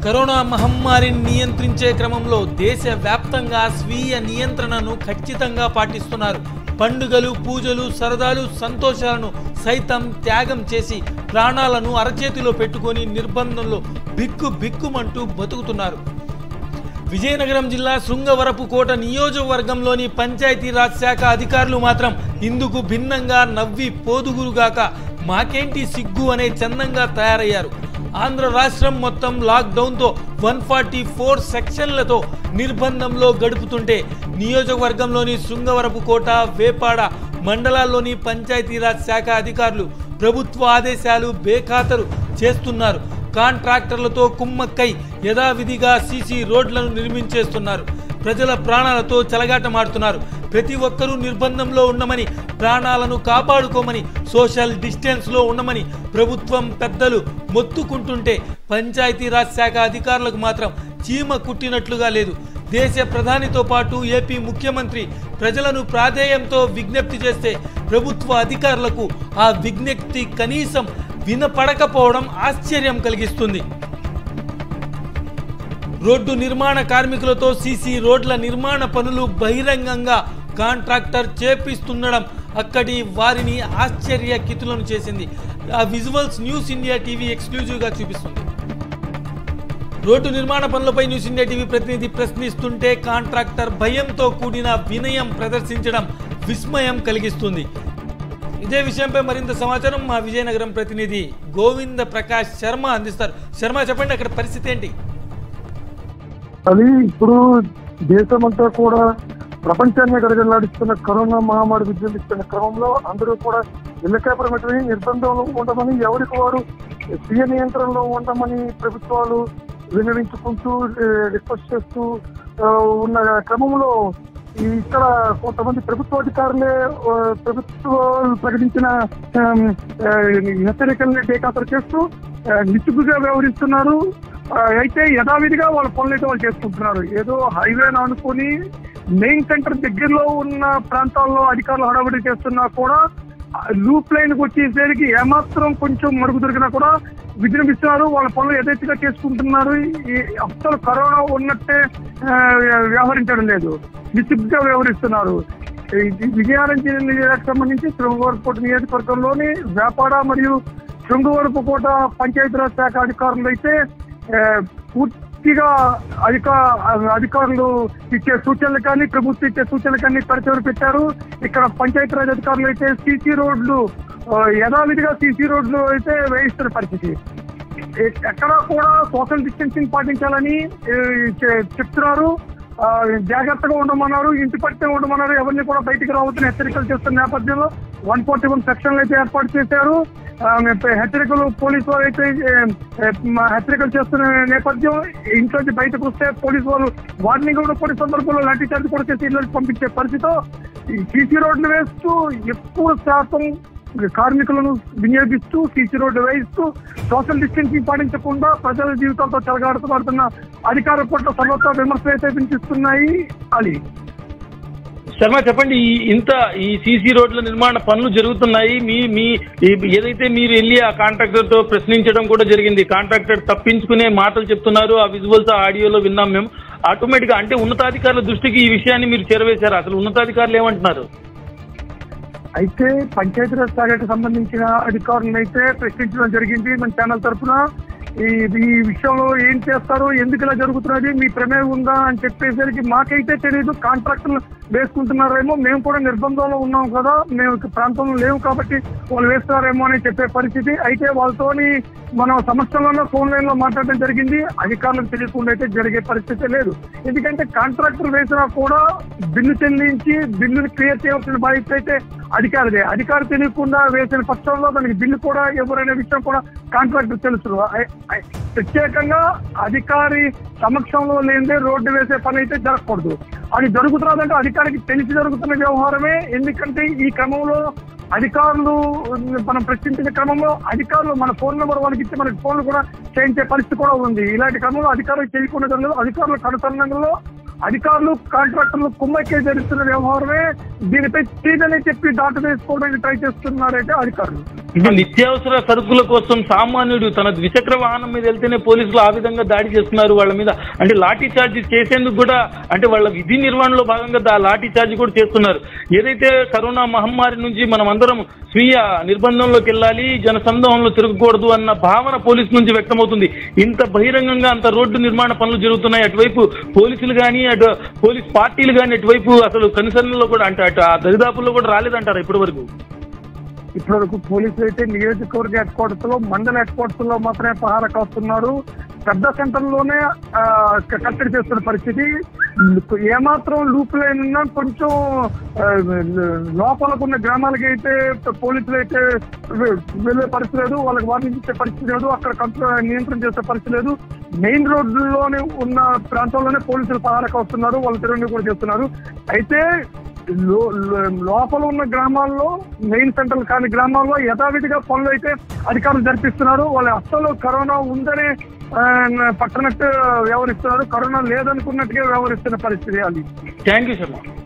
corona మహమ్మారిని నియంత్రించే క్రమంలో దేశవ్యాప్తంగా స్వీయ నియంత్రణను ఖచ్చితంగా పాటిస్తున్నారు పండుగలు పూజలు సరదాలు సంతోషాలను సైతం త్యాగం చేసి ప్రాణాలను అరచేతిలో పెట్టుకొని నిర్బంధంలో బిక్కు బిక్కుమంటూ బతుకుతున్నారు విజయనగరం జిల్లా శృంగవరపుకోట నియోజకవర్గంలోని పంచాయతీరాజ్ శాఖ అధికారులు మాత్రం ఇందుకు భిన్నంగా నవ్వి పోదుగురుగాక మాకేంటి సిగ్గు అనే చందంగా తయారయ్యారు ఆంధ్ర రాష్ట్రం మొత్తం లాక్డౌన్తో వన్ ఫార్టీ ఫోర్ సెక్షన్లతో నిర్బంధంలో గడుపుతుంటే నియోజకవర్గంలోని శృంగవరపుకోట వేపాడ మండలాల్లోని పంచాయతీరాజ్ శాఖ అధికారులు ప్రభుత్వ ఆదేశాలు బేఖాతరు చేస్తున్నారు కాంట్రాక్టర్లతో కుమ్మక్కై యథావిధిగా సీసీ రోడ్లను నిర్మించేస్తున్నారు ప్రజల ప్రాణాలతో చెలగాటమాడుతున్నారు ప్రతి ఒక్కరూ నిర్బంధంలో ఉండమని ప్రాణాలను కాపాడుకోమని సోషల్ డిస్టెన్స్లో ఉండమని ప్రభుత్వం పెద్దలు మొత్తుకుంటుంటే పంచాయతీరాజ్ శాఖ అధికారులకు మాత్రం చీమ కుట్టినట్లుగా లేదు దేశ ప్రధానితో పాటు ఏపీ ముఖ్యమంత్రి ప్రజలను ప్రాధేయంతో విజ్ఞప్తి చేస్తే ప్రభుత్వ అధికారులకు ఆ విజ్ఞప్తి కనీసం వినపడకపోవడం ఆశ్చర్యం కలిగిస్తుంది రోడ్డు నిర్మాణ కార్మికులతో సీసీ రోడ్ల నిర్మాణ పనులు బహిరంగంగా కాంట్రాక్టర్ చేపిస్తుండడం అక్కడి వారిని ఆశ్చర్యకితులను చేసింది ఆ విజువల్స్ న్యూస్ ఇండియా టీవీ ఎక్స్క్లూజివ్గా చూపిస్తుంది రోడ్డు నిర్మాణ పనులపై న్యూస్ ఇండియా టీవీ ప్రతినిధి ప్రశ్నిస్తుంటే కాంట్రాక్టర్ భయంతో కూడిన వినయం ప్రదర్శించడం విస్మయం కలిగిస్తుంది ఇదే విషయంపై మరింత సమాచారం మా విజయనగరం ప్రతినిధి గోవింద ప్రకాష్ శర్మ అందిస్తారు శర్మ చెప్పండి అక్కడ పరిస్థితి ఏంటి అది ఇప్పుడు దేశమంతా కూడా ప్రపంచాన్ని గడగడలాడిస్తున్న కరోనా మహమ్మారి విజృంభిస్తున్న క్రమంలో అందరూ కూడా ఇళ్ళకే పరిమితమై నిర్బంధంలో ఉండమని ఎవరికి వారు స్వీయ నియంత్రణలో ఉండమని ప్రభుత్వాలు విన్నవించుకుంటూ ఏ, రిక్వెస్ట్ చేస్తూ ఆ, ఉన్న క్రమంలో ఈ ఇక్కడ కొంతమంది ప్రభుత్వాధికారులే ఆ, ప్రభుత్వాలు ప్రకటించిన ఆమ్, ఆ, హెచ్చరికల్ని బేఖాతరు చేస్తూ ఆ, నిస్సిగ్గుగా వ్యవహరిస్తున్నారు ఆ, అయితే యథావిధిగా వాళ్ళ పనులు అయితే వాళ్ళు చేసుకుంటున్నారు ఏదో హైవే అనుకుని మెయిన్ సెంటర్ దగ్గరలో ఉన్న ప్రాంతాల్లో అధికారులు హడావిడి చేస్తున్నా కూడా లూప్ లైన్ వచ్చేసరికి ఏమాత్రం కొంచెం మడుగు దొరికినా కూడా విజృంభిస్తున్నారు వాళ్ళ పనులు యథేచ్ఛగా చేసుకుంటున్నారు ఈ అసలు కరోనా ఉన్నట్టే ఆ, వ్యవహరించడం లేదు నిశ్చిప్గా వ్యవహరిస్తున్నారు ఈ విజయనగరం జిల్లాకు సంబంధించి శృంగవరపుకోట నియోజకవర్గంలోని వ్యాపార మరియు శృంగవరపుకోట పంచాయతీరాజ్ శాఖ అధికారులు అయితే ఆ, పూర్తిగా అధిక అధికారులు ఇచ్చే సూచనలు కానీ ప్రభుత్వం ఇచ్చే సూచనలు కానీ పరిచయం పెట్టారు ఇక్కడ పంచాయతీరాజ్ అధికారులు అయితే సీసీ రోడ్లు ఆ, యథావిధిగా సీసీ రోడ్లు అయితే వేయిస్తున్న పరిస్థితి ఎ- ఎక్కడా కూడా సోషల్ డిస్టెన్సింగ్ పాటించాలని ఏ, చె- చెప్తున్నారు ఆ, జాగ్రత్తగా ఉండమన్నారు ఇంటి పట్టే ఉండమన్నారు ఎవరిని కూడా బయటికి రావద్దని హెచ్చరికలు చేస్తున్న నేపథ్యంలో వన్ ఫార్టీ వన్ సెక్షన్లు అయితే ఏర్పాటు చేశారు ఆ, హెచ్చరికలు పోలీసు వారు అయితే ఏ, ఏ, మా హెచ్చరికలు చేస్తున్న నేపథ్యం ఇంట్లోంచి బయటకు వస్తే పోలీసు వాళ్ళు వార్నింగ్ కూడా కొన్ని సందర్భంలో లాఠీ చార్జ్ కూడా చేసి ఇళ్ళకి పంపించే పరిస్థితితో ఈ సీసీ రోడ్లు వేస్తూ ఎక్కువ శాతం కార్మికులను వినియోగిస్తూ సీసీ రోడ్డు వేయిస్తూ సోషల్ డిస్టెన్సింగ్ పాటించకుండా ప్రజల జీవితాలతో చెలగాడుతూ అధికార పట్ల సర్వత్రా విమర్శలు అయితే వినిపిస్తున్నాయి అది శర్మ చెప్పండి ఈ ఇంత ఈ సీసీ రోడ్ల నిర్మాణ పనులు జరుగుతున్నాయి మీ మీ ఈ- ఏదైతే మీరు వెళ్ళి ఆ కాంట్రాక్టర్ తో ప్రశ్నించడం కూడా జరిగింది కాంట్రాక్టర్ తప్పించుకునే మాటలు చెప్తున్నారు ఆ విజువల్స్ ఆ ఆడియోలో విన్నాం మేము ఆటోమేటిక్ గా అంటే ఉన్నతాధికారుల దృష్టికి ఈ విషయాన్ని మీరు చేరవేశారు అసలు ఉన్నతాధికారులు ఏమంటున్నారు అయితే పంచాయతీరాజ్ శాఖకు సంబంధించిన అధికారులను అయితే ప్రశ్నించడం జరిగింది మన ఛానల్ తరఫున ఈ ఈ విషయంలో ఏం చేస్తారు ఎందుకు ఇలా జరుగుతున్నది మీ ప్రమేయం ఉందా అని చెప్పేసరికి మాకైతే తెలియదు కాంట్రాక్టులు వేసుకుంటున్నారేమో మేము కూడా నిర్బంధంలో ఉన్నాం కదా మేము ఈ ప్రాంతంలో లేవు కాబట్టి వాళ్ళు వేస్తున్నారేమో అని చెప్పే పరిస్థితి అయితే వాళ్ళతోని మనం సమస్యలలో ఫోన్ లైన్ లో మాట్లాడడం జరిగింది అధికారులకు తెలియకుండా అయితే జరిగే పరిస్థితి లేదు ఎందుకంటే కాంట్రాక్టర్ వేసినా కూడా బిల్లు చెల్లించి బిల్లుని క్లియర్ చేయవలసిన బాధ్యత అయితే అధికారిదే అధికారి తెలియకుండా వేసిన పక్షంలో దానికి బిల్లు కూడా ఎవరనే విషయం కూడా కాంట్రాక్టర్ తెలుసు ఐ- ఐ- ప్రత్యేకంగా అధికారి సమక్షంలో లేనిదే రోడ్డు వేసే పని అయితే జరగకూడదు అది జరుగుతున్నదంటే అధికారికి తెలిసి జరుగుతున్న వ్యవహారమే ఎందుకంటే ఈ క్రమంలో అధికారులు మనం ప్రశ్నించిన క్రమంలో అధికారులు మన ఫోన్ నెంబర్ వాళ్ళకి ఇచ్చి మనకి ఫోన్లు కూడా చేయించే పరిస్థితి కూడా ఉంది ఇలాంటి క్రమంలో అధికారులకు తెలియకుండా జరగదు అధికారుల కనుసరణలో అధికారులు కాంట్రాక్టర్లు కుమ్మక్కే జరుగుతున్న వ్యవహారమే దీనిపై చీదని చెప్పి దాట వేసుకోవడానికి ట్రై చేస్తున్నారైతే అధికారులు ఇది నిత్యావసర సరుకుల కోసం సామాన్యుడు తన ద్విచక్ర వాహనం మీద వెళ్తేనే పోలీసులు ఆ విధంగా దాడి చేస్తున్నారు వాళ్ళ మీద అంటే లాఠీ చార్జ్ చేసేందుకు కూడా అంటే వాళ్ళ విధి నిర్వహణలో భాగంగా దా- లాఠీ చార్జ్ కూడా చేస్తున్నారు ఏదైతే కరోనా మహమ్మారి నుంచి మనం అందరం స్వీయ నిర్బంధంలోకి వెళ్ళాలి జనసందోహంలో తిరగకూడదు అన్న భావన పోలీసు నుంచి వ్యక్తమవుతుంది ఇంత బహిరంగంగా అంత రోడ్డు నిర్మాణ పనులు జరుగుతున్నాయి అటువైపు పోలీసులు కానీ అటు పోలీస్ పార్టీలు కానీ అటువైపు అసలు కనుసరణలో కూడా అంటే అటు ఆ దరిదాపుల్లో కూడా రాలేదంటారు ఇప్పటి వరకు ఇప్పటి వరకు పోలీసులు అయితే నియోజకవర్గ హెడ్ క్వార్టర్స్ లో మండల హెడ్ క్వార్టర్స్ లో మాత్రమే పహారా కాస్తున్నారు పెద్ద సెంటర్ లోనే ఆ, క- కట్టడి చేస్తున్న పరిస్థితి ఏమాత్రం లూప్ లైన్ ఉన్నా కొంచెం ఆ, లోపలకు ఉన్న గ్రామాలకి అయితే పోలీసులు అయితే వె- వెళ్ళే పరిస్థితి లేదు వాళ్ళకి వార్నింగ్ ఇచ్చే పరిస్థితి లేదు అక్కడ కంట్రోల్ నియంత్రణ చేసే పరిస్థితి లేదు మెయిన్ రోడ్లోనే ఉన్న ప్రాంతంలోనే పోలీసులు పహారాకు వస్తున్నారు వాళ్ళ తిరుగుని కూడా చేస్తున్నారు అయితే లో- లో- లోపల ఉన్న గ్రామాల్లో మెయిన్ సెంటర్ కాని గ్రామాల్లో యథావిధిగా పనులు అయితే అధికారులు జరిపిస్తున్నారు వాళ్ళు అస్సలు కరోనా ఉందనే ఆ, పట్టనట్టు వ్యవహరిస్తున్నారు కరోనా లేదనుకున్నట్టుగా వ్యవహరిస్తున్న పరిస్థితి అది థ్యాంక్ యూ శర్మ